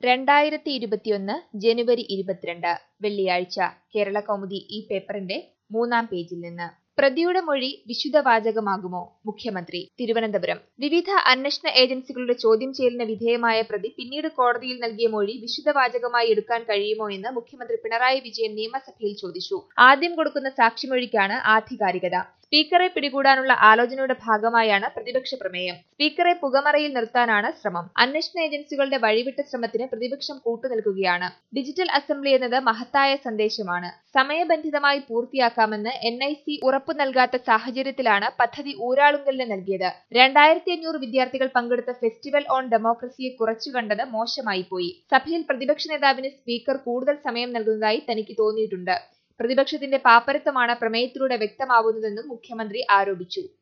രണ്ടായിരത്തി ഇരുപത്തിയൊന്ന് ജനുവരി ഇരുപത്തിരണ്ട് വെള്ളിയാഴ്ച കേരള കൗമുദി ഈ പേപ്പറിന്റെ മൂന്നാം പേജിൽ നിന്ന് പ്രതിയുടെ മൊഴി വിശുദ്ധവാചകമാകുമോ മുഖ്യമന്ത്രി തിരുവനന്തപുരം വിവിധ അന്വേഷണ ഏജൻസികളുടെ ചോദ്യം ചെയ്യലിന് വിധേയമായ പ്രതി പിന്നീട് കോടതിയിൽ നൽകിയ മൊഴി വിശുദ്ധവാചകമായി എടുക്കാൻ കഴിയുമോ എന്ന് മുഖ്യമന്ത്രി പിണറായി വിജയൻ നിയമസഭയിൽ ചോദിച്ചു ആദ്യം കൊടുക്കുന്ന സാക്ഷിമൊഴിക്കാണ് ആധികാരികത സ്പീക്കറെ പിടികൂടാനുള്ള ആലോചനയുടെ ഭാഗമായാണ് പ്രതിപക്ഷ പ്രമേയം സ്പീക്കറെ പുകമറയിൽ നിർത്താനാണ് ശ്രമം അന്വേഷണ ഏജൻസികളുടെ വഴിവിട്ട ശ്രമത്തിന് പ്രതിപക്ഷം കൂട്ടുനിൽക്കുകയാണ് ഡിജിറ്റൽ അസംബ്ലി എന്നത് മഹത്തായ സന്ദേശമാണ് സമയബന്ധിതമായി പൂർത്തിയാക്കാമെന്ന് എൻ ഐ സി ഉറപ്പു നൽകാത്ത സാഹചര്യത്തിലാണ് പദ്ധതി ഊരാളുങ്കലിന് നൽകിയത് രണ്ടായിരത്തി അഞ്ഞൂറ് വിദ്യാർത്ഥികൾ പങ്കെടുത്ത ഫെസ്റ്റിവൽ ഓൺ ഡെമോക്രസിയെ കുറച്ചു കണ്ടത് മോശമായി പോയി സഭയിൽ പ്രതിപക്ഷ നേതാവിന് സ്പീക്കർ കൂടുതൽ സമയം നൽകുന്നതായി തനിക്ക് തോന്നിയിട്ടുണ്ട് പ്രതിപക്ഷത്തിന്റെ പാപ്പരത്വമാണ് പ്രമേയത്തിലൂടെ വ്യക്തമാവുന്നതെന്നും മുഖ്യമന്ത്രി ആരോപിച്ചു